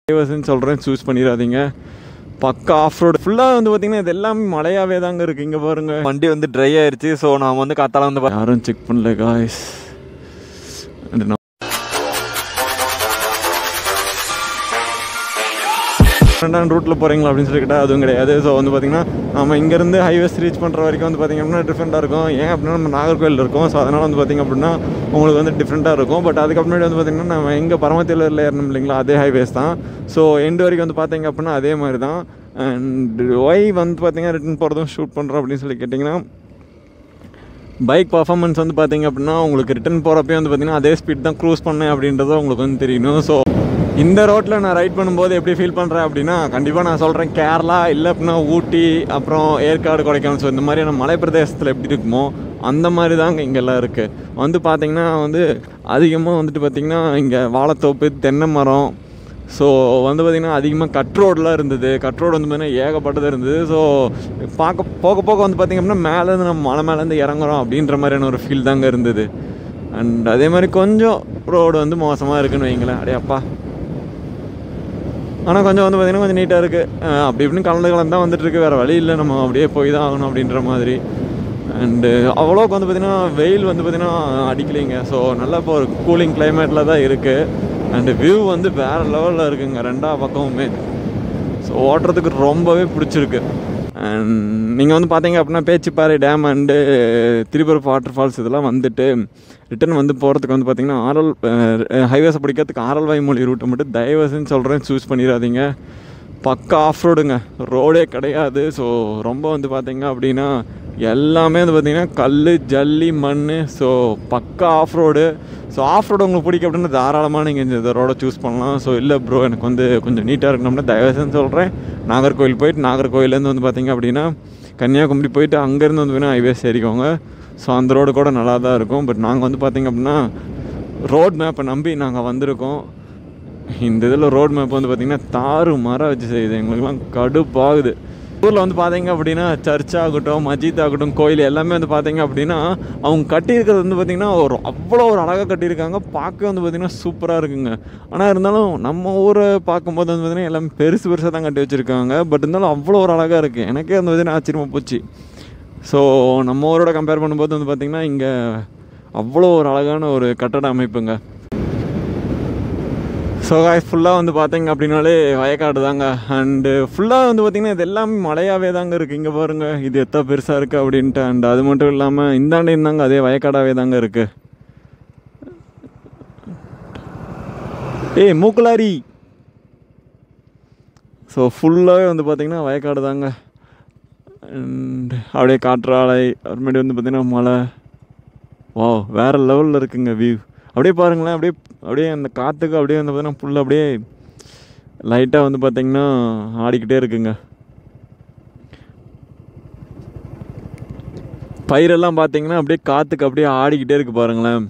டிரைவர்ஸ்னு சொல்கிறேன் சூஸ் பண்ணிடாதீங்க பக்கா ஆஃப் ரோடு ஃபுல்லாக வந்து பார்த்தீங்கன்னா இது எல்லாமே மழையாகவே தாங்க இருக்குது இங்கே பாருங்க வண்டி வந்து ட்ரை ஆயிருச்சு ஸோ நான் வந்து காத்தால வந்து பா- யாரும் செக் பண்ணல காய்ஸ் ரெண்டாம் ரூட்டில் போகிறீங்களா அப்படின்னு சொல்லி கேட்டால் அதுவும் கிடையாது ஸோ வந்து பார்த்தீங்கன்னா நம்ம இங்கேருந்து ஹைவேஸ் ரீச் பண்ணுற வரைக்கும் வந்து பார்த்திங்க அப்படின்னா டிஃப்ரெண்ட்டாக இருக்கும் ஏன் அப்படின்னா நம்ம நாகர்கோவில் இருக்கோம் ஸோ அதனால் வந்து பார்த்திங்க அப்படின்னா உங்களுக்கு வந்து டிஃப்ரெண்ட்டாக இருக்கும் பட் அதுக்கப்புறமேட்டு வந்து பார்த்திங்கன்னா நம்ம எங்கே பரமத்தியில் ஏறணும் இல்லைங்களா அதே ஹைவேஸ் தான் ஸோ எண்டு வரைக்கும் வந்து பார்த்தீங்க அப்படின்னா அதே மாதிரி தான் அண்ட் ஒய் வந்து பார்த்தீங்கன்னா ரிட்டன் போகிறதும் ஷூட் பண்ணுறோம் அப்படின்னு சொல்லி கேட்டிங்கன்னா பைக் பர்ஃபார்மன்ஸ் வந்து பார்த்தீங்க அப்படின்னா உங்களுக்கு ரிட்டன் போகிறப்பே வந்து பார்த்தீங்கன்னா அதே ஸ்பீட் தான் க்ரூஸ் பண்ணேன் அப்படின்றத உங்களுக்கு வந்து தெரியணும் ஸோ இந்த ரோட்டில் நான் ரைட் பண்ணும்போது எப்படி ஃபீல் பண்ணுறேன் அப்படின்னா கண்டிப்பாக நான் சொல்கிறேன் கேரளா இல்லை அப்படின்னா ஊட்டி அப்புறம் ஏற்காடு கொடைக்கானல் ஸோ இந்த மாதிரியான மலை பிரதேசத்தில் எப்படி இருக்குமோ அந்த மாதிரி தாங்க இங்கெல்லாம் இருக்குது வந்து பார்த்தீங்கன்னா வந்து அதிகமாக வந்துட்டு பார்த்திங்கன்னா இங்கே வாழைத்தோப்பு தென்னை மரம் ஸோ வந்து பார்த்திங்கன்னா அதிகமாக கட் ரோடெலாம் இருந்தது கட் ரோடு வந்து பார்த்திங்கன்னா ஏகப்பட்டது இருந்தது ஸோ பார்க்க போக போக வந்து பார்த்திங்க அப்படின்னா மேலேருந்து நம்ம மலை மேலேருந்து இறங்குறோம் அப்படின்ற மாதிரியான ஒரு ஃபீல் தாங்க இருந்தது அண்ட் அதே மாதிரி கொஞ்சம் ரோடு வந்து மோசமாக இருக்குன்னு வைங்களேன் அடே அப்பா ஆனால் கொஞ்சம் வந்து பார்த்திங்கன்னா கொஞ்சம் நீட்டாக இருக்குது அப்படி இப்படின்னு கலந்து கலந்து தான் வந்துட்டு இருக்கு வேறு வழி இல்லை நம்ம அப்படியே போய் தான் ஆகணும் அப்படின்ற மாதிரி அண்டு அவ்வளோக்கு வந்து பார்த்திங்கன்னா வெயில் வந்து பார்த்திங்கன்னா அடிக்கலைங்க ஸோ நல்லா இப்போ ஒரு கூலிங் கிளைமேட்டில் தான் இருக்குது அண்டு வியூ வந்து வேறு லெவலில் இருக்குங்க ரெண்டா பக்கமுமே ஸோ ஓட்டுறதுக்கு ரொம்பவே பிடிச்சிருக்கு அண்ட் நீங்கள் வந்து பார்த்தீங்க அப்படின்னா Pechiparai dam and Thiripuram water falls இதெல்லாம் வந்துட்டு ரிட்டன் வந்து போகிறதுக்கு வந்து பார்த்தீங்கன்னா ஆரல் ஹைவேஸை பிடிக்கிறதுக்கு ஆரல் வாய்மொழி ரூட்டை மட்டும் தயவுசெஞ்சு சொல்கிறேன் சூஸ் பண்ணிடாதீங்க பக்கா ஆஃப் ரோடுங்க ரோடே கிடையாது ஸோ ரொம்ப வந்து பார்த்தீங்க அப்படின்னா எல்லாமே வந்து பார்த்தீங்கன்னா கல் ஜல்லி மண் ஸோ பக்கா off road so off road உங்களுக்கு பிடிக்கும் அப்படின்னா தாராளமாக நீங்கள் இந்த ரோடை சூஸ் பண்ணலாம் ஸோ இல்லை ப்ரோ எனக்கு வந்து கொஞ்சம் நீட்டாக இருக்கணும்னா தயவுசெஞ்சு சொல்கிறேன் நாகர்கோவில் போயிட்டு நாகர்கோவிலேருந்து வந்து பார்த்தீங்க அப்படின்னா கன்னியாகுமரி போயிட்டு அங்கேருந்து வந்து வேணால் ஹைவேஸ் ஏறிக்கோங்க ஸோ அந்த ரோடு கூட நல்லா தான் இருக்கும் பட் நாங்கள் வந்து பார்த்தீங்க அப்படின்னா ரோட் மேப்பை நம்பி நாங்கள் வந்திருக்கோம் இந்த இதில் ரோட் மேப் வந்து பார்த்திங்கன்னா தாறு மரம் வச்சு செய்யுது எங்களுக்குலாம் கடுப்பாகுது ஊரில் வந்து பார்த்தீங்க அப்படின்னா சர்ச் ஆகட்டும் மஜித் ஆகட்டும் கோயில் எல்லாமே வந்து பார்த்தீங்க அப்படின்னா அவங்க கட்டியிருக்கிறது வந்து பார்த்திங்கன்னா ஒரு அவ்வளோ ஒரு அழகாக கட்டியிருக்காங்க பார்க்க வந்து பார்த்திங்கன்னா சூப்பராக இருக்குங்க ஆனால் இருந்தாலும் நம்ம ஊரை பார்க்கும்போது வந்து பார்த்திங்கன்னா எல்லாமே பெருசு பெருசாக தான் கட்டி வச்சுருக்காங்க பட் இருந்தாலும் அவ்வளோ ஒரு அழகாக இருக்குது எனக்கே வந்து பார்த்திங்கன்னா ஆச்சரியமாக போச்சு ஸோ நம்ம ஊரோட கம்பேர் பண்ணும்போது வந்து பார்த்திங்கன்னா இங்கே அவ்வளோ ஒரு அழகான ஒரு கட்டட அமைப்புங்க ஸோ காய் ஃபுல்லாக வந்து பார்த்தீங்க அப்படின்னாலே வயக்காடு தாங்க அண்டு ஃபுல்லாக வந்து பார்த்திங்கன்னா இது எல்லாமே மலையாகவே தாங்க இருக்குது இங்கே பாருங்கள் இது எத்தனை பெருசாக இருக்குது அப்படின்ட்டு அண்ட் அது மட்டும் இல்லாமல் இந்தாண்ட இருந்தாங்க அதே வயக்காடாகவே தாங்க இருக்குது ஏய் மூக்குலாரி ஸோ ஃபுல்லாகவே வந்து பார்த்திங்கன்னா வயக்காடு தாங்க அண்ட் அப்படியே காற்றாலை அப்புறமேட்டு வந்து பார்த்திங்கன்னா மலை வா வேறு லெவலில் இருக்குங்க வியூ அப்படியே பாருங்களேன் அப்படியே அப்படியே அந்த காற்றுக்கு அப்படியே வந்து பார்த்தீங்கன்னா புல் அப்படியே லைட்டாக வந்து பார்த்திங்கன்னா ஆடிக்கிட்டே இருக்குங்க பயிரெல்லாம் பார்த்தீங்கன்னா அப்படியே காற்றுக்கு அப்படியே ஆடிக்கிட்டே இருக்கு பாருங்களேன்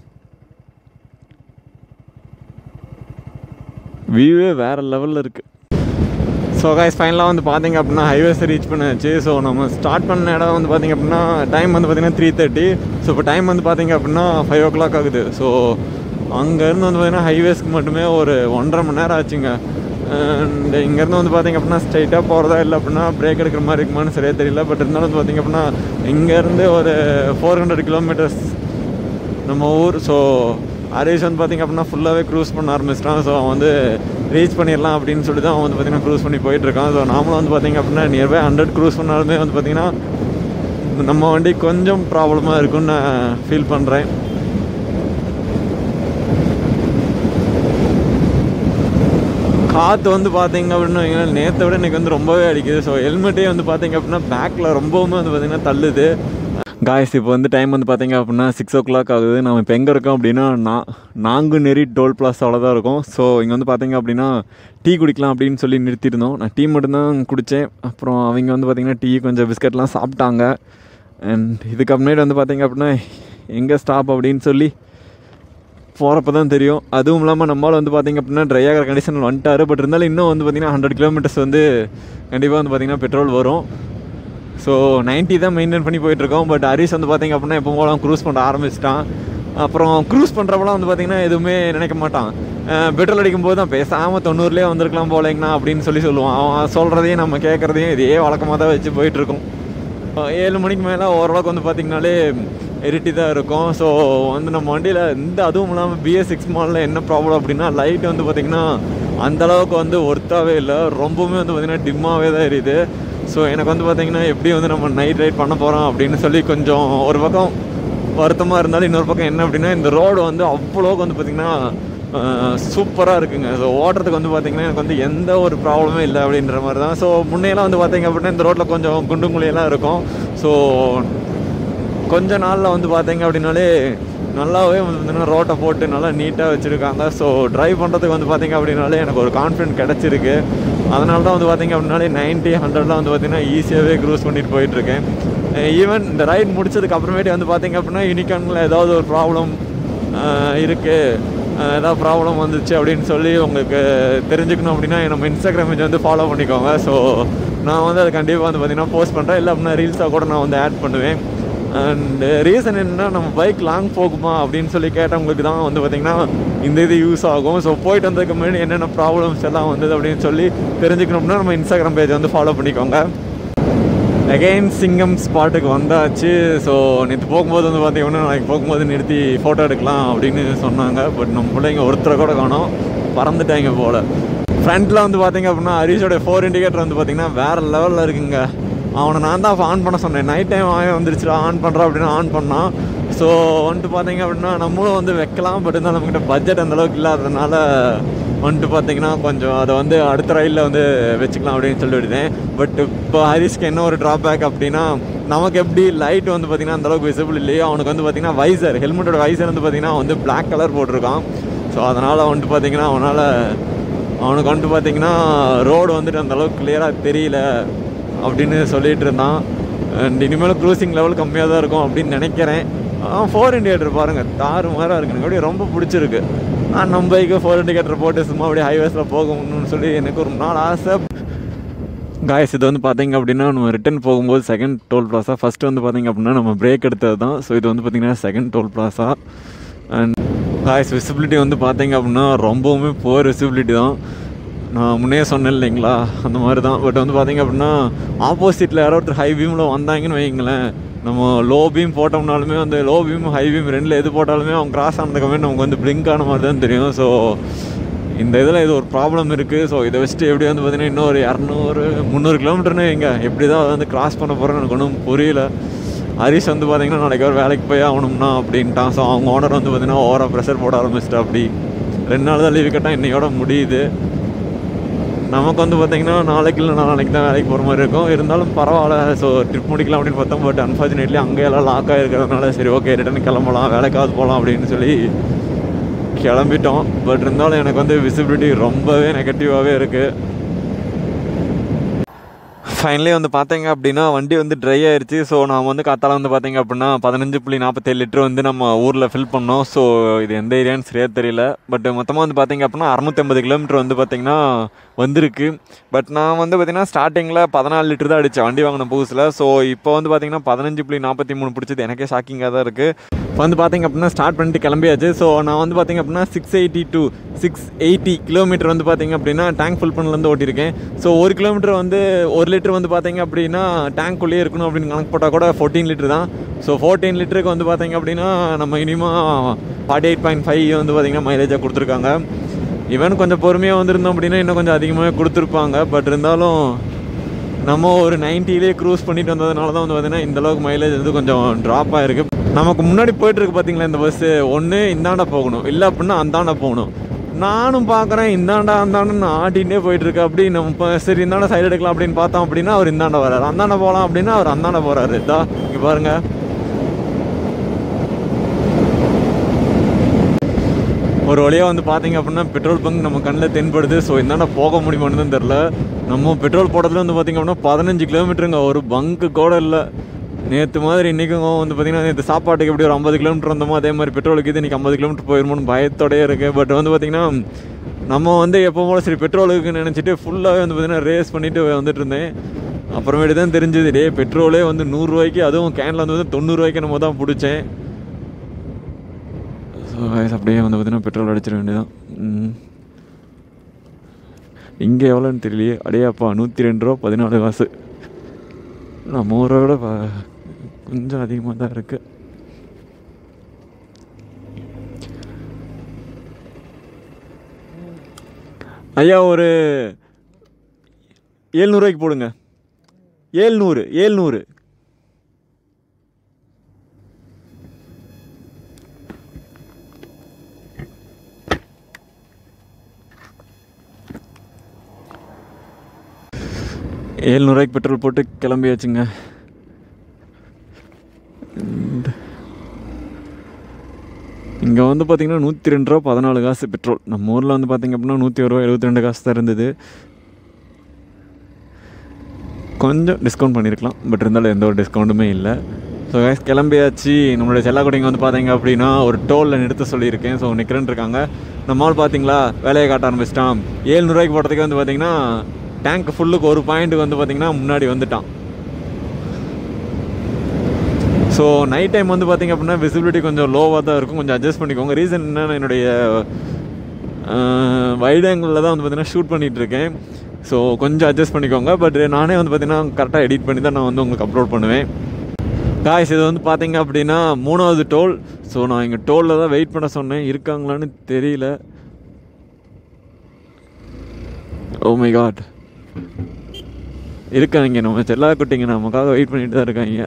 வியூவே வேறு லெவலில் இருக்குது ஸோ கைஸ் ஃபைனலாக வந்து பார்த்தீங்க அப்படின்னா ஹைவேஸை ரீச் பண்ணாச்சு ஸோ நம்ம ஸ்டார்ட் பண்ண இடம் வந்து பார்த்தீங்க அப்படின்னா டைம் வந்து பார்த்தீங்கன்னா த்ரீ தேர்ட்டி ஸோ இப்போ டைம் வந்து பார்த்தீங்க அப்படின்னா ஃபைவ் ஓ கிளாக் ஆகுது ஸோ அங்கேருந்து வந்து பார்த்தீங்கன்னா ஹைவேஸ்க்கு மட்டுமே ஒரு ஒன்றரை மணி நேரம் ஆச்சுங்க அண்ட் இங்கேருந்து வந்து பார்த்தீங்க அப்படின்னா ஸ்ட்ரைட்டாக போகிறதா இல்லை அப்படின்னா பிரேக் எடுக்கிற மாதிரி இருக்குமான்னு சரியாக தெரியல பட் இருந்தாலும் வந்து பார்த்தீங்க அப்படின்னா இங்கேருந்து ஒரு ஃபோர் ஹண்ட்ரட் கிலோமீட்டர்ஸ் நம்ம ஊர் ஸோ ஹரீஷ் வந்து பார்த்திங்க அப்படின்னா ஃபுல்லாகவே க்ரூஸ் பண்ண ஆரம்பிச்சிட்டான் ஸோ அவன் வந்து ரீச் பண்ணிடலாம் அப்படின்னு சொல்லி தான் அவன் வந்து பார்த்திங்கன்னா க்ரூஸ் பண்ணி போயிட்டுருக்கான் ஸோ நாமளும் வந்து பார்த்திங்க அப்படின்னா நியர்பை ஹண்ட்ரட் க்ரூஸ் பண்ணாலுமே வந்து பார்த்திங்கன்னா நம்ம வண்டி கொஞ்சம் ப்ராப்ளமாக இருக்குன்னு நான் ஃபீல் பண்ணுறேன் காற்று வந்து பார்த்தீங்க அப்படின்னா வைங்களேன், நேத்தை விட எனக்கு வந்து ரொம்பவே அடிக்குது ஸோ ஹெல்மெட்டே வந்து பார்த்தீங்க அப்படின்னா பேக்கில் ரொம்பவுமே வந்து பார்த்திங்கன்னா தள்ளுது காய்ஸ் இப்போ வந்து டைம் வந்து பார்த்தீங்க அப்படின்னா சிக்ஸ் ஓ கிளாக் ஆகுது நம்ம இப்போ எங்கே இருக்கோம் அப்படின்னா நான் நாங்குநெறி டோல் பிளாஸாவில் தான் இருக்கோம் ஸோ இங்கே வந்து பார்த்தீங்க அப்படின்னா டீ குடிக்கலாம் அப்படின்னு சொல்லி நிறுத்தியிருந்தோம் நான் டீ மட்டும்தான் குடித்தேன் அப்புறம் அவங்க வந்து பார்த்திங்கன்னா டீ கொஞ்சம் பிஸ்கட்லாம் சாப்பிட்டாங்க அண்ட் இதுக்கப்புறமேட்டு வந்து பார்த்தீங்க அப்படின்னா எங்கே ஸ்டாப் அப்படின்னு சொல்லி போகிறப்ப தான் தெரியும் அதுவும் இல்லாமல் நம்மளால் வந்து பார்த்திங்க அப்படின்னா ட்ரை ஆகிற கண்டிஷனில் வந்துட்டார் பட் இருந்தாலும் இன்னும் வந்து பார்த்திங்கன்னா ஹண்ட்ரட் கிலோமீட்டர்ஸ் வந்து கண்டிப்பாக வந்து பார்த்திங்கன்னா பெட்ரோல் வரும் ஸோ 90 தான் மெயின்டைன் பண்ணி போயிட்டுருக்கோம் பட் ஹரிஸ் வந்து பார்த்திங்க அப்படின்னா எப்போ போலாம் க்ரூஸ் பண்ண ஆரம்பிச்சிட்டான் அப்புறம் க்ரூஸ் பண்ணுறப்பெல்லாம் வந்து பார்த்திங்கன்னா எதுவுமே நினைக்க மாட்டான் பெட்ரோல் அடிக்கும்போது தான் பேசாமல் தொண்ணூறுலேயே வந்திருக்கலாம் போலேங்கண்ணா அப்படின்னு சொல்லி சொல்லுவான் அவன் சொல்கிறதையும் நம்ம கேட்குறதையும் இதே வழக்கமாக தான் வச்சு போயிட்டுருக்கோம் ஏழு மணிக்கு மேலே ஓரளவுக்கு வந்து பார்த்திங்கனாலே இருட்டி தான் இருக்கும் ஸோ வந்து நம்ம வண்டியில் இந்த அதுவும் இல்லாமல் பிஎஸ் சிக்ஸ் மாடலில் என்ன ப்ராப்ளம் அப்படின்னா லைட் வந்து பார்த்திங்கன்னா அந்தளவுக்கு வந்து ஒர்த்தாகவே இல்லை ரொம்பவுமே வந்து பார்த்திங்கன்னா டிம்மாகவே தான் எரியுது ஸோ எனக்கு வந்து பார்த்திங்கன்னா எப்படி வந்து நம்ம நைட் ரைட் பண்ண போகிறோம் அப்படின்னு சொல்லி கொஞ்சம் ஒரு பக்கம் வருத்தமாக இருந்தாலும் இன்னொரு பக்கம் என்ன அப்படின்னா இந்த ரோடு வந்து அவ்வளோக்கு வந்து பார்த்திங்கன்னா சூப்பராக இருக்குங்க ஸோ ஓட்டுறதுக்கு வந்து பார்த்திங்கன்னா எனக்கு வந்து எந்த ஒரு ப்ராப்ளமே இல்லை அப்படின்ற மாதிரி தான் ஸோ முன்னையெல்லாம் வந்து பார்த்திங்க அப்படின்னா இந்த ரோட்டில் கொஞ்சம் குண்டு குழியெல்லாம் இருக்கும் ஸோ கொஞ்ச நாளில் வந்து பார்த்தீங்க அப்படின்னாலே நல்லாவே வந்து ரோட்டை போட்டு நல்லா நீட்டாக வச்சுருக்காங்க ஸோ ட்ரைவ் பண்ணுறதுக்கு வந்து பார்த்தீங்க அப்படின்னாலே எனக்கு ஒரு கான்ஃபிடென்ட் கிடச்சிருக்கு அதனால தான் வந்து பார்த்தீங்க அப்படின்னாலே நைன்ட்டி ஹண்ட்ரட்லாம் வந்து பார்த்தீங்கன்னா ஈஸியாகவே க்ரூஸ் பண்ணிட்டு போயிட்டுருக்கேன் ஈவன் இந்த ரைட் முடிச்சதுக்கு அப்புறமேட்டு வந்து பார்த்தீங்க அப்படின்னா யூனிகானில் ஏதாவது ஒரு ப்ராப்ளம் இருக்குது ஏதாவது ப்ராப்ளம் வந்துச்சு அப்படின்னு சொல்லி உங்களுக்கு தெரிஞ்சுக்கணும் அப்படின்னா நம்ம இன்ஸ்டாகிராம் பேஜ் வந்து ஃபாலோ பண்ணிக்கோங்க ஸோ நான் வந்து அதை கண்டிப்பாக வந்து பார்த்தீங்கன்னா போஸ்ட் பண்ணுறேன் இல்லை அப்படின்னா ரீல்ஸாக கூட நான் வந்து ஆட் பண்ணுவேன் அண்டு ரீசன் என்னன்னா நம்ம பைக் லாங் போகுமா அப்படின்னு சொல்லி கேட்டவங்களுக்கு தான் வந்து பார்த்திங்கன்னா இந்த இது யூஸ் ஆகும் ஸோ போயிட்டு வந்ததுக்கு முன்னாடி என்னென்ன ப்ராப்ளம்ஸ் எல்லாம் வந்தது அப்படின்னு சொல்லி தெரிஞ்சுக்கணும்னா நம்ம இன்ஸ்டாகிராம் பேஜ் வந்து ஃபாலோ பண்ணிக்கோங்க அகெயின் சிங்கம் ஸ்பாட்டுக்கு வந்தாச்சு ஸோ நேற்று போகும்போது வந்து பார்த்தீங்கன்னா நாளைக்கு போகும்போது நிறுத்தி ஃபோட்டோ எடுக்கலாம் அப்படின்னு சொன்னாங்க பட் நம்ம பிள்ளைங்க ஒருத்தரை கூட காணோம் பறந்துட்டாங்க போல் ஃப்ரண்ட்டில் வந்து பார்த்தீங்க அப்படின்னா ஹரிஷோட ஃபோர் இண்டிகேட்டர் வந்து பார்த்தீங்கன்னா வேறு லெவலில் இருக்குங்க அவனை நான் தான் ஆன் பண்ண சொன்னேன் நைட் டைம் அவன் வந்துருச்சுடா ஆன் பண்ணுறான் அப்படின்னு ஆன் பண்ணான் ஸோ வந்துட்டு பார்த்தீங்க அப்படின்னா நம்மளும் வந்து வைக்கலாம் பட் இருந்தாலும் நம்மக்கிட்ட பட்ஜெட் அந்தளவுக்கு இல்லாததுனால வந்துட்டு பார்த்தீங்கன்னா கொஞ்சம் அதை வந்து அடுத்த ரயிலில் வந்து வச்சுக்கலாம் அப்படின்னு சொல்லி விடுதேன் பட் இப்போ ஹரிஸ்க்கு என்ன ஒரு ட்ராபேக் அப்படின்னா நமக்கு எப்படி லைட் வந்து பார்த்திங்கன்னா அந்தளவுக்கு விசிபிள் இல்லையோ அவனுக்கு வந்து பார்த்திங்கன்னா வைசர் ஹெல்மெட்டோட வைசர் வந்து பார்த்திங்கன்னா வந்து பிளாக் கலர் போட்டிருக்கான் ஸோ அதனால் வந்துட்டு பார்த்திங்கன்னா அவனால் அவனுக்கு வந்துட்டு பார்த்திங்கன்னா ரோடு வந்துட்டு அந்தளவுக்கு கிளியராக தெரியல அப்படின்னு சொல்லிட்டு இருந்தான் அண்ட் இனிமேல் க்ரூசிங் லெவல் கம்மியாக தான் இருக்கும் அப்படின்னு நினைக்கிறேன் ஃபோர் இண்டிகேட்டர் பாருங்கள் தாறு மாதிரி இருக்கு எனக்கு அப்படியே ரொம்ப பிடிச்சிருக்கு நான் நம்ம பைக்கு ஃபோர் இண்டிகேட்டர் போட்டு சும்மா அப்படியே ஹைவேஸில் போகணும்னு சொல்லி எனக்கு ஒரு நாள் ஆசை காய்ஸ் இது வந்து பார்த்தீங்க அப்படின்னா நம்ம ரிட்டன் போகும்போது செகண்ட் டோல் பிளாஸா ஃபஸ்ட்டு வந்து பார்த்தீங்க அப்படின்னா நம்ம பிரேக் எடுத்தது தான் ஸோ இது வந்து பார்த்திங்கன்னா second toll plaza and guys visibility வந்து பார்த்தீங்க அப்படின்னா ரொம்பவுமே போர் விசிபிலிட்டி தான் நான் முன்னே சொன்னேன் இல்லைங்களா அந்த மாதிரி தான் பட் வந்து பார்த்தீங்க அப்படின்னா ஆப்போசிட்டில் யாரோ ஒருத்தர் ஹை பீமில் வந்தாங்கன்னு வைங்களேன் நம்ம லோ பீம் போட்டோம்னாலுமே வந்து லோ பீம் ஹை பீம் ரெண்டில் எது போட்டாலுமே அவங்க கிராஸ் ஆனதுக்கமே நமக்கு வந்து பிளிங்க் ஆன மாதிரி தான் தெரியும் ஸோ இந்த இதில் இது ஒரு ப்ராப்ளம் இருக்குது ஸோ இதை வச்சுட்டு எப்படி வந்து பார்த்தீங்கன்னா இன்னும் ஒரு இரநூறு முந்நூறு கிலோமீட்டர்னு எங்க எப்படி தான் அதை வந்து கிராஸ் பண்ண போகிறேன்னு எனக்கு ஒன்றும் புரியல ஹரிஷ் வந்து பார்த்தீங்கன்னா நாளைக்கு ஒரு வேலைக்கு போய் ஆகணும்னா அப்படின்ட்டான் ஸோ அவங்க ஓனர் வந்து பார்த்தீங்கன்னா ஓவராக ப்ரெஷர் போட ஆரம்பிச்சிட்டா அப்படி ரெண்டு நாள் தான் லீவு கேட்டால் இன்னையோட முடியுது நமக்கு வந்து பார்த்தீங்கன்னா நாளைக்கு இல்லை நாளைக்கு தான் வேலைக்கு போகிற மாதிரி இருக்கும் இருந்தாலும் பரவாயில்ல ஸோ ட்ரிப் முடிக்கலாம் அப்படின்னு பார்த்தோம் பட் அன்ஃபார்ச்சுனேட்லி அங்கே எல்லாம் லாக் ஆகிருக்கிறதுனால சரி ஓகே ரிட்டன் கிளம்பலாம் வேலைக்காவது போகலாம் அப்படின்னு சொல்லி கிளம்பிட்டோம் பட் இருந்தாலும் எனக்கு வந்து விசிபிலிட்டி ரொம்பவே நெகட்டிவாகவே இருக்குது ஃபைனலி வந்து பார்த்தீங்க அப்படின்னா வண்டி வந்து ட்ரை ஆயிருச்சு ஸோ நான் வந்து காத்தால வந்து பார்த்தீங்க அப்படின்னா பதினஞ்சு புள்ளி நாற்பத்தேழு லிட்டர் வந்து நம்ம ஊரில் ஃபில் பண்ணோம் ஸோ இது எந்த ஏரியான்னு சரியாக தெரியல பட் மொத்தமாக வந்து பார்த்தீங்க அப்படின்னா அறநூற்றம்பது கிலோமீட்டர் வந்து பார்த்தீங்கன்னா வந்திருக்கு பட் நான் வந்து பார்த்தீங்கன்னா ஸ்டார்டிங்கில் பதினாலு லிட்டர் தான் அடித்தேன் வண்டி வாங்கின புதுசில் ஸோ இப்போ வந்து பார்த்தீங்கன்னா பதினஞ்சு புள்ளி நாற்பத்தி மூணு பிடிச்சது எனக்கே ஷாக்கிங்காக தான் இருக்குது இப்போ வந்து பார்த்தீங்க அப்படின்னா ஸ்டார்ட் பண்ணிட்டு கிளம்பியாச்சு ஸோ நான் வந்து பார்த்தீங்க அப்படின்னா six eighty two six eighty kilometre வந்து பார்த்தீங்க அப்படின்னா டேங்க் ஃபுல் பண்ணலேருந்து ஓட்டியிருக்கேன் ஸோ ஒரு கிலோமீட்டர் வந்து ஒரு லிட்டர் வந்து பார்த்தீங்க அப்படின்னா டேங்க்குள்ளேயே இருக்கணும் அப்படின்னு கணக்கு போட்டால் கூட ஃபோர்டீன் லிட்டர் தான் ஸோ ஃபோர்டீன் லிட்டருக்கு வந்து பார்த்தீங்க அப்படின்னா நம்ம இனிமேல் ஃபார்ட்டி எயிட் பாயிண்ட் ஃபைவ் வந்து பார்த்தீங்கன்னா மைலேஜாக கொடுத்துருக்காங்க ஈவன் கொஞ்சம் பொறுமையாக வந்திருந்தோம் அப்படின்னா இன்னும் கொஞ்சம் அதிகமாகவே கொடுத்துருப்பாங்க பட் இருந்தாலும் நம்ம ஒரு நைன்ட்டிலே க்ரூஸ் பண்ணிட்டு வந்ததுனால தான் வந்து பார்த்தீங்கன்னா இந்த அளவுக்கு மைலேஜ் வந்து கொஞ்சம் ட்ராப் ஆகிருக்கு நமக்கு முன்னாடி போயிட்டு இருக்கு பார்த்தீங்களா இந்த பஸ்ஸு ஒன்று இந்தாண்ட போகணும் இல்லை அப்படின்னா அந்தாண்ட போகணும் நானும் பார்க்குறேன் இந்தாண்டா அந்தாண்டன்னு ஆட்டிகிட்டே போயிட்டு இருக்கு அப்படி நம்ம இப்போ சரி இந்தாண்ட சைடு எடுக்கலாம் அப்படின்னு பார்த்தோம் அப்படின்னா அவர் இந்தாண்ட வராரு அந்தாண்ட போகலாம் அப்படின்னா அவர் அந்தாண்ட போகிறாரு இதா இங்கே பாருங்க ஒரு வழியாக வந்து பார்த்தீங்க அப்படின்னா பெட்ரோல் பங்க் நம்ம கண்ணில் தென்படுது ஸோ இந்தாண்ட போக முடியுமான்னு தான் தெரில நம்ம பெட்ரோல் போடுறதுல வந்து பார்த்தீங்க அப்படின்னா பதினஞ்சு கிலோமீட்டருங்க ஒரு பங்க்கு கூட இல்லை நேற்று மாதிரி இன்றைக்கும் வந்து பார்த்தீங்கன்னா நேற்று சாப்பாட்டுக்கு எப்படி ஒரு ஐம்பது கிலோமீட்டர் வந்தோமோ அதே மாதிரி பெட்ரோலுக்கு இது இன்றைக்கி ஐம்பது கிலோமீட்டர் போயிருமோன்னு பயத்தோடயே இருக்குது பட் வந்து பார்த்திங்கன்னா நம்ம வந்து எப்போ போல சரி பெட்ரோலுக்கு நினச்சிட்டு ஃபுல்லாகவே வந்து பார்த்திங்கன்னா ரேஸ் பண்ணிட்டு வந்துட்டு இருந்தேன் அப்புறமேட்டு தான் தெரிஞ்சது டே பெட்ரோலே வந்து நூறுரூவாய்க்கு அதுவும் கேனில் வந்து தொண்ணூறுரூவாய்க்கு நம்ம தான் பிடிச்சேன் ஸோ வயசு அப்படியே வந்து பார்த்தீங்கன்னா பெட்ரோல் அடிச்சிட வேண்டியதான் ம். இங்கே எவ்வளோன்னு தெரியலையே அடையாப்பா நூற்றி ரெண்டு ரூபா பதினாலு காசு நம்ம ஊரை விட ப- கொஞ்சம் அதிகமாக தான் இருக்குது ஐயா ஒரு ஏழ்நூறுவாய்க்கு போடுங்க ஏழ்நூறு ஏழ்நூறு ஏழ்நூறுவாய்க்கு பெட்ரோல் போட்டு கிளம்பியாச்சுங்க இங்கே வந்து பார்த்தீங்கன்னா நூற்றி ரெண்டு ரூபா பதினாலு காசு பெட்ரோல் நம்ம ஊரில் வந்து பார்த்தீங்க அப்படின்னா நூற்றி ஒரு ரூபா எழுபத்தி ரெண்டு காசு தான் இருந்தது கொஞ்சம் டிஸ்கவுண்ட் பண்ணியிருக்கலாம் பட் இருந்தாலும் எந்த ஒரு டிஸ்கவுண்ட்டுமே இல்லை ஸோ கைஸ் கிளம்பியாச்சு நம்மளுடைய செல்லாக்குடிங்க வந்து பார்த்தீங்க அப்படின்னா ஒரு டோலில் நிறுத்த சொல்லியிருக்கேன் ஸோ நிற்கிறேன் இருக்காங்க நம்ம ஆள் பார்த்தீங்களா வேலையை காட்ட ஆரம்பிச்சிட்டான் ஏழ்நூறுவாய்க்கு போடுறதுக்கு வந்து பார்த்தீங்கன்னா டேங்க் ஃபுல்லுக்கு ஒரு பாயிண்ட்டுக்கு வந்து பார்த்தீங்கன்னா முன்னாடி வந்துட்டான் ஸோ நைட் டைம் வந்து பார்த்தீங்க அப்படின்னா விசிபிலிட்டி கொஞ்சம் லோவாக தான் இருக்கும் கொஞ்சம் அட்ஜஸ்ட் பண்ணிக்கோங்க ரீசன் என்னன்னா என்னுடைய வைட் ஆங்கிளில் தான் வந்து பார்த்தீங்கன்னா ஷூட் பண்ணிகிட்டு இருக்கேன் ஸோ கொஞ்சம் அட்ஜஸ்ட் பண்ணிக்கோங்க பட் நானே வந்து பார்த்தீங்கன்னா கரெக்டாக எடிட் பண்ணி தான் நான் வந்து உங்களுக்கு அப்லோட் பண்ணுவேன் காய்ஸ் இது வந்து பார்த்தீங்க அப்படின்னா மூணாவது டோல் ஸோ நான் இங்கே டோலில் தான் வெயிட் பண்ண சொன்னேன் இருக்காங்களான்னு தெரியல ஓ மை காட் இருக்காங்க நம்ம செல்லா குட்டிங்க நமக்காக வெயிட் பண்ணிட்டு தான் இருக்காங்க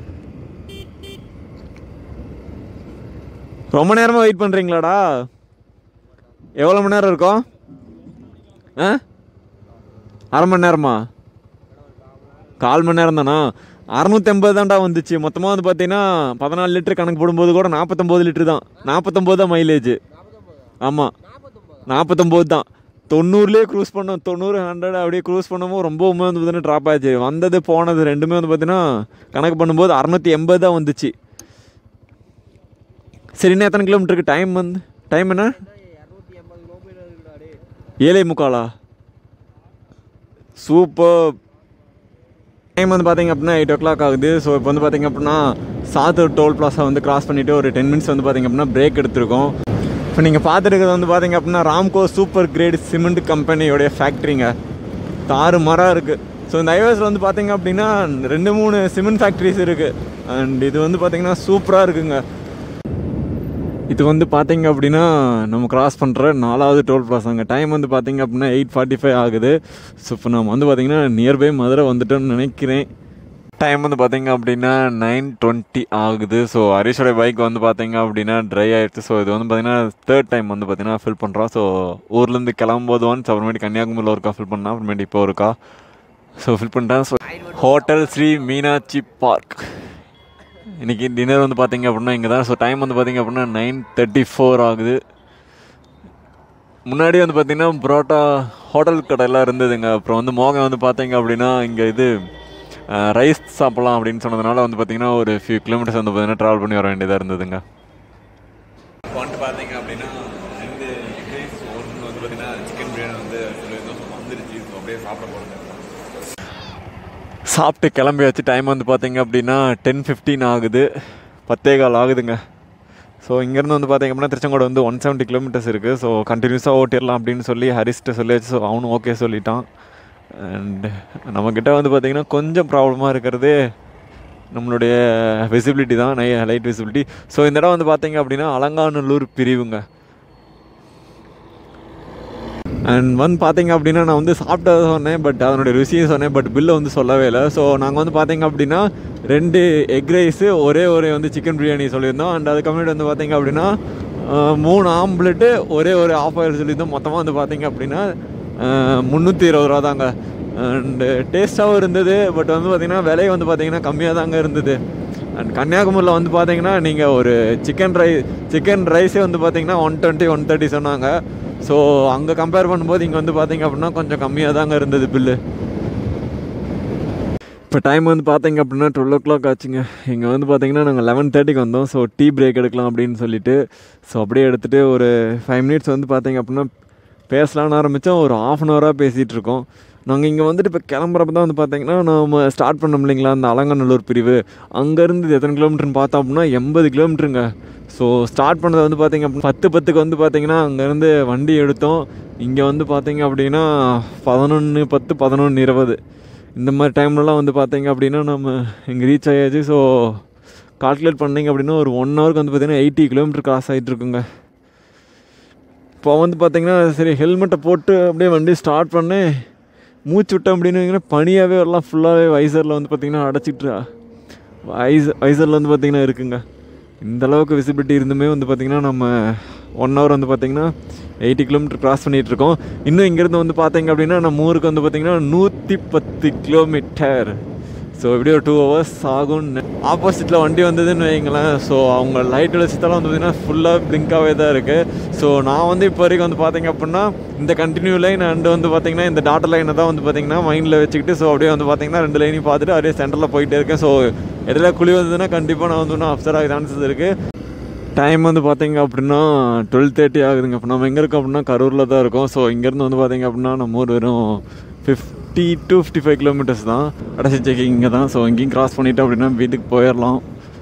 ரொம்ப நேரமாக வெயிட் பண்ணுறீங்களாடா எவ்வளோ மணி நேரம் இருக்கும் ஆ அரை மணி நேரமா கால் மணி நேரம் தானா அறநூற்றி ஐம்பது தான்டா வந்துச்சு மொத்தமாக வந்து பார்த்தீங்கன்னா பதினாலு லிட்டர் கணக்கு போடும்போது கூட நாற்பத்தொம்போது லிட்டர் தான் நாற்பத்தொம்போது தான் மைலேஜ் ஆமாம் நாற்பத்தொம்போது தான் தொண்ணூறுலேயே க்ரூஸ் பண்ணோம் தொண்ணூறு ஹண்ட்ரட் அப்படியே க்ரூஸ் பண்ணும்போது ரொம்பவுமே வந்து பார்த்தீங்கன்னா ட்ராப் ஆச்சு வந்தது போனது ரெண்டுமே வந்து பார்த்தீங்கன்னா கணக்கு பண்ணும்போது அறநூற்றி எண்பது தான் வந்துச்சு சரி இன்னும் எத்தனை கிலோமீட்டருக்கு டைம் வந்து டைம் என்ன ஏழை முக்காலா சூப்பர் டைம் வந்து பார்த்தீங்க அப்படின்னா எயிட் ஓ கிளாக் ஆகுது ஸோ இப்போ வந்து பார்த்தீங்க அப்படின்னா சாத்தூர் டோல் பிளாஸா வந்து கிராஸ் பண்ணிவிட்டு ஒரு டென் மினிட்ஸ் வந்து பார்த்தீங்க அப்படின்னா பிரேக் எடுத்திருக்கோம் இப்போ நீங்கள் பார்த்துருக்கிறது வந்து பார்த்தீங்க அப்படின்னா ராம்கோ சூப்பர் கிரேட் சிமெண்ட் கம்பெனியோடைய ஃபேக்ட்ரிங்க தாறு மரம் இருக்குது ஸோ இந்த ஹைவேஸில் வந்து பார்த்தீங்க அப்படின்னா ரெண்டு மூணு சிமெண்ட் ஃபேக்ட்ரிஸ் இருக்குது அண்ட் இது வந்து பார்த்தீங்கன்னா சூப்பராக இருக்குங்க இது வந்து பார்த்தீங்க அப்படின்னா நம்ம கிராஸ் பண்ணுற நாலாவது டோல் பிளாஸாங்க டைம் வந்து பார்த்தீங்க அப்படின்னா எயிட் ஃபார்ட்டி ஃபைவ் ஆகுது ஸோ இப்போ நம்ம வந்து பார்த்தீங்கன்னா நியர்பை மதுரை வந்துட்டோம்னு நினைக்கிறேன் டைம் வந்து பார்த்தீங்க அப்படின்னா நைன் டுவெண்ட்டி ஆகுது ஸோ ஹரிஷோட பைக் வந்து பார்த்தீங்க அப்படின்னா ட்ரை ஆயிடுச்சு ஸோ இது வந்து பார்த்தீங்கன்னா தேர்ட் டைம் வந்து பார்த்தீங்கன்னா ஃபில் பண்ணுறோம் ஸோ ஊர்லேருந்து கிளம்பும்போது ஒன்ஸ் அப்புறமேட்டு கன்னியாகுமரியில் ஒருக்கா ஃபில் பண்ணா அப்புறமேட்டு இப்போ ஒருக்கா ஸோ ஃபில் பண்ணிட்டேன் so hotel Sri Meenakshi Park இன்றைக்கி டின்னர் வந்து பார்த்தீங்க அப்படின்னா இங்கே தான் ஸோ டைம் வந்து பார்த்தீங்க அப்படின்னா நைன் தேர்ட்டி ஃபோர் ஆகுது முன்னாடி வந்து பார்த்தீங்கன்னா புரோட்டா ஹோட்டல் கடையெல்லாம் இருந்ததுங்க அப்புறம் வந்து மோகம் வந்து பார்த்தீங்க அப்படின்னா இங்கே இது ரைஸ் சாப்பிட்லாம் அப்படின்னு சொன்னதுனால வந்து பார்த்தீங்கன்னா ஒரு ஃபியூ கிலோமீட்டர்ஸ் வந்து பார்த்தீங்கன்னா ட்ராவல் பண்ணி வர வேண்டியதாக இருந்ததுங்க இப்போ வந்துட்டு பார்த்தீங்க அப்படின்னா ரெண்டு ரைஸ் ஒன்று வந்து பார்த்தீங்கன்னா சிக்கன் பிரியாணி வந்து சொல்லியிருந்தோம் ஸோ வந்துருச்சு ஸோ அப்படியே சாப்பிட போகிறேன் சாப்பிட்டு கிளம்பியாச்சு டைம் வந்து பார்த்தீங்க அப்படின்னா டென் ஃபிஃப்டீன் ஆகுது பத்தே கால் ஆகுதுங்க ஸோ இங்கேருந்து வந்து பார்த்தீங்க அப்படின்னா திருச்செங்கோடு வந்து ஒன் செவன்ட்டி கிலோமீட்டர்ஸ் இருக்குது ஸோ கண்டினியூஸாக ஓட்டிடலாம் அப்படின்னு சொல்லி ஹரிஸ்ட்ட சொல்லியாச்சு ஸோ அவனும் ஓகே சொல்லிட்டான் அண்ட் நம்மக்கிட்ட வந்து பார்த்திங்கன்னா கொஞ்சம் ப்ராப்ளமாக இருக்கிறது நம்மளுடைய விசிபிலிட்டி தான் நை லைட் விசிபிலிட்டி ஸோ இந்த இடம் வந்து பார்த்தீங்க அப்படின்னா அலங்காநல்லூர் பிரிவுங்க அண்ட் வந்து பார்த்தீங்க அப்படின்னா நான் வந்து சாப்பிட்டதை சொன்னேன் பட் அதனுடைய ருசியும் சொன்னேன் பட் பில்லை வந்து சொல்லவே இல்லை ஸோ நாங்கள் வந்து பார்த்தீங்க அப்படின்னா ரெண்டு எக் ரைஸு ஒரே ஒரே வந்து சிக்கன் பிரியாணி சொல்லியிருந்தோம் அண்ட் அதுக்கப்புறமேட்டு வந்து பார்த்தீங்க அப்படின்னா அஹ், மூணு ஆம்லெட்டு ஒரே ஒரு ஆஃப் ஆயில் சொல்லியிருந்தோம் மொத்தமாக வந்து பார்த்தீங்க அப்படின்னா முந்நூற்றி இருபது ரூபா தாங்க அண்டு டேஸ்ட்டாகவும் இருந்தது பட் வந்து பார்த்திங்கன்னா விலை வந்து பார்த்திங்கன்னா கம்மியாக தாங்க இருந்தது அண்ட் கன்னியாகுமரியில் வந்து பார்த்தீங்கன்னா நீங்கள் ஒரு சிக்கன் ரை சிக்கன் ரைஸே வந்து பார்த்தீங்கன்னா ஒன் டுவெண்ட்டி ஒன் தேர்ட்டி சொன்னாங்க ஸோ அங்கே கம்பேர் பண்ணும்போது இங்கே வந்து பார்த்தீங்க அப்படின்னா கொஞ்சம் கம்மியாக தாங்க இருந்தது பில்லு இப்போ டைம் வந்து பார்த்தீங்க அப்படின்னா டுவெல் ஓ கிளாக் ஆச்சுங்க இங்கே வந்து பார்த்தீங்கன்னா நாங்கள் லெவன் தேர்ட்டிக்கு வந்தோம் ஸோ டீ பிரேக் எடுக்கலாம் அப்படின்னு சொல்லிட்டு ஸோ அப்படியே எடுத்துகிட்டு ஒரு ஃபைவ் மினிட்ஸ் வந்து பார்த்தீங்க அப்படின்னா பேசலான்னு ஆரம்பித்தோம் ஒரு ஆஃப் அன் ஹவராக பேசிகிட்டு இருக்கோம் நாங்கள் இங்கே வந்துட்டு இப்போ கிளம்புறப்ப தான் வந்து பார்த்தீங்கன்னா நம்ம ஸ்டார்ட் பண்ணோம் இல்லைங்களா அந்த அலங்காநல்லூர் பிரிவு அங்கேருந்து இது எத்தனை கிலோமீட்டர்னு பார்த்தோம் அப்படின்னா எண்பது கிலோமீட்டருங்க ஸோ ஸ்டார்ட் பண்ணது வந்து பார்த்தீங்க அப்படின்னா பத்து பத்துக்கு வந்து பார்த்தீங்கன்னா அங்கேருந்து வண்டி எடுத்தோம் இங்கே வந்து பார்த்தீங்க அப்படின்னா பதினொன்று பத்து பதினொன்று இருபது இந்த மாதிரி டைம்லலாம் வந்து பார்த்தீங்க அப்படின்னா நம்ம இங்கே ரீச் ஆயாச்சு ஸோ கால்குலேட் பண்ணீங்க அப்படின்னா ஒரு ஒன் ஹவருக்கு வந்து பார்த்தீங்கன்னா எயிட்டி கிலோமீட்டர் கிராஸ் ஆகிட்டு இருக்குங்க இப்போ வந்து பார்த்தீங்கன்னா சரி ஹெல்மெட்டை போட்டு அப்படியே வண்டி ஸ்டார்ட் பண்ணி மூச்சு விட்டேன் அப்படின்னு வைங்களேன் பனியாகவே எல்லாம் ஃபுல்லாகவே வைசரில் வந்து பார்த்திங்கன்னா அடைச்சிட்டு வைஸ் வைசரில் வந்து பார்த்திங்கன்னா இருக்குங்க இந்த அளவுக்கு விசிபிலிட்டி இருந்துமே வந்து பார்த்திங்கன்னா நம்ம ஒன் ஹவர் வந்து பார்த்திங்கன்னா எயிட்டி கிலோமீட்டர் கிராஸ் பண்ணிகிட்டு இருக்கோம் இன்னும் இங்கேருந்து வந்து பார்த்தீங்க அப்படின்னா நம்ம ஊருக்கு வந்து பார்த்திங்கன்னா நூற்றி பத்து கிலோமீட்டர் ஸோ எப்படியும் டூ ஹவர்ஸ் ஆகும் ஆப்போசிட்டில் வண்டி வந்ததுன்னு வைங்களேன் ஸோ அவங்க லைட் வெளிச்சத்தெல்லாம் வந்து பார்த்திங்கன்னா ஃபுல்லாக பிளிங்காகவே தான் இருக்குது ஸோ நான் வந்து இப்போ வரைக்கும் வந்து பார்த்தீங்க அப்படின்னா இந்த கண்டினியூ லைன் அண்டு வந்து பார்த்திங்கன்னா இந்த டாட்டர் லைனை தான் வந்து பார்த்திங்கன்னா மைண்டில் வச்சுக்கிட்டு ஸோ அப்படியே வந்து பார்த்திங்கன்னா ரெண்டு லைனையும் பார்த்துட்டு அப்படியே சென்டரில் போயிட்டே இருக்கேன் ஸோ இடையில குழி வந்ததுன்னா கண்டிப்பாக நான் வந்து இன்னும் அப்சர் ஆக சான்சஸ் இருக்குது டைம் வந்து பார்த்தீங்க அப்படின்னா டுவெல் தேர்ட்டி ஆகுதுங்க இப்போ நம்ம எங்கே இருக்கோம் அப்படின்னா கரூரில் தான் இருக்கோம் ஸோ இங்கேருந்து வந்து பார்த்தீங்க அப்படின்னா நம்ம ஊர் வெறும் fifty to fifty five kilometres தான் கடைசி செக்கிங் இங்கே தான் ஸோ இங்கேயும் கிராஸ் பண்ணிவிட்டு அப்படின்னா வீட்டுக்கு போயிடலாம்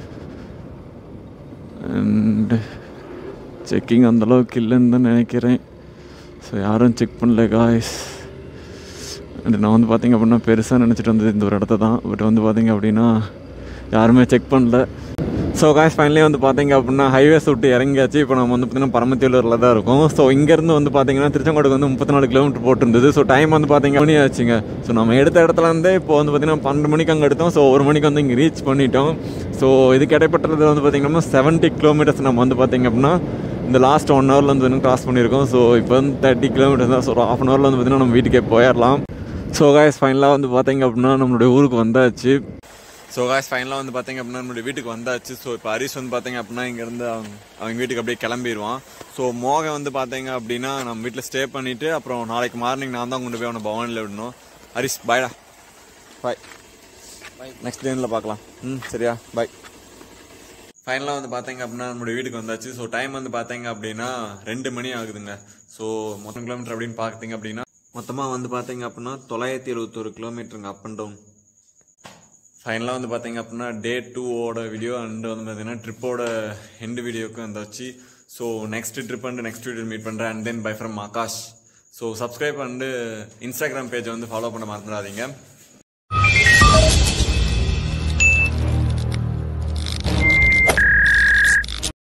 அண்ட் செக்கிங் அந்தளவுக்கு இல்லைன்னு தான் நினைக்கிறேன் ஸோ யாரும் செக் பண்ணல காய்ஸ் அண்ட் நான் வந்து பார்த்தீங்க அப்படின்னா பெருசாக நினச்சிட்டு வந்தது இந்த ஒரு இடத்த தான் பட் வந்து பார்த்தீங்க அப்படின்னா யாருமே செக் பண்ணல ஸோ காய்ஸ் ஃபைனலி வந்து பார்த்தீங்க அப்படின்னா ஹைவேஸ் விட்டு இறங்கியாச்சு இப்போ நம்ம வந்து பார்த்தீங்கன்னா பரமத்தியூரில் தான் இருக்கும் ஸோ இங்கேருந்து வந்து பார்த்தீங்கன்னா திருச்செங்கோடுக்கு வந்து முப்பத்தி நாலு கிலோமீட்டர் போட்டிருந்தது ஸோ டைம் வந்து பார்த்தீங்க மணி ஆச்சுங்க ஸோ நம்ம எடுத்த இடத்துல இருந்தே இப்போ வந்து பார்த்தீங்கன்னா பன்னெண்டு மணிக்கு அங்கே எடுத்தோம் ஸோ ஒரு மணிக்கு வந்து இங்கே ரீச் பண்ணிட்டோம் ஸோ இதுக்கு இடைப்பட்டது வந்து பார்த்தீங்கன்னா செவன்ட்டி கிலோமீட்டர்ஸ் நம்ம வந்து பார்த்தீங்க அப்படின்னா இந்த லாஸ்ட் ஒன் ஹவரில் வந்து இன்னும் கிராஸ் பண்ணியிருக்கோம் ஸோ இப்போ வந்து தேர்ட்டி கிலோமீட்டர்ஸ் தான் ஸோ ஆஃப் அன் ஹவரில் வந்து பார்த்தீங்கன்னா நம்ம வீட்டுக்கே போயிடலாம் ஸோ காய்ஸ் ஃபைனலாக வந்து பார்த்தீங்க அப்படின்னா நம்மளுடைய ஊருக்கு வந்தாச்சு ஸோ காய்ஸ் ஃபைனலாக வந்து பார்த்தீங்க அப்படின்னா நம்மளுடைய வீட்டுக்கு வந்தாச்சு ஸோ இப்போ ஹரிஷ் வந்து பார்த்தீங்க அப்படின்னா இங்கேருந்து அவங்க அவங்க வீட்டுக்கு அப்படியே கிளம்பிடுவான் ஸோ மோகன் வந்து பார்த்தீங்க அப்படின்னா நம்ம வீட்டில் ஸ்டே பண்ணிவிட்டு அப்புறம் நாளைக்கு மார்னிங் நான் தான் கொண்டு போய் அவனை பவானியில் விடணும் ஹரிஷ் பாய்டா பாய் நெக்ஸ்ட் டேனில் பார்க்கலாம் ம் சரியா பாய் ஃபைனலாக வந்து பார்த்தீங்க அப்படின்னா நம்மளுடைய வீட்டுக்கு வந்தாச்சு ஸோ டைம் வந்து பார்த்தீங்க அப்படின்னா ரெண்டு மணி ஆகுதுங்க ஸோ மொத்தம் கிலோமீட்டர் அப்படின்னு பார்த்தீங்க அப்படின்னா மொத்தமாக வந்து பார்த்தீங்க அப்படின்னா தொள்ளாயிரத்தி எழுபத்தொரு கிலோமீட்டருங்க அப் அண்ட் டவுன் ஃபைனலாக வந்து பார்த்தீங்க அப்படின்னா டே டூவோட வீடியோ அண்ட் வந்து பார்த்தீங்கன்னா ட்ரிப்போட எண்டு வீடியோக்கு வந்தாச்சு so next trip and next video meet பண்ணுறேன் and then bye from Akash so subscribe and Instagram பேஜை வந்து ஃபாலோ பண்ண மறந்துடாதீங்க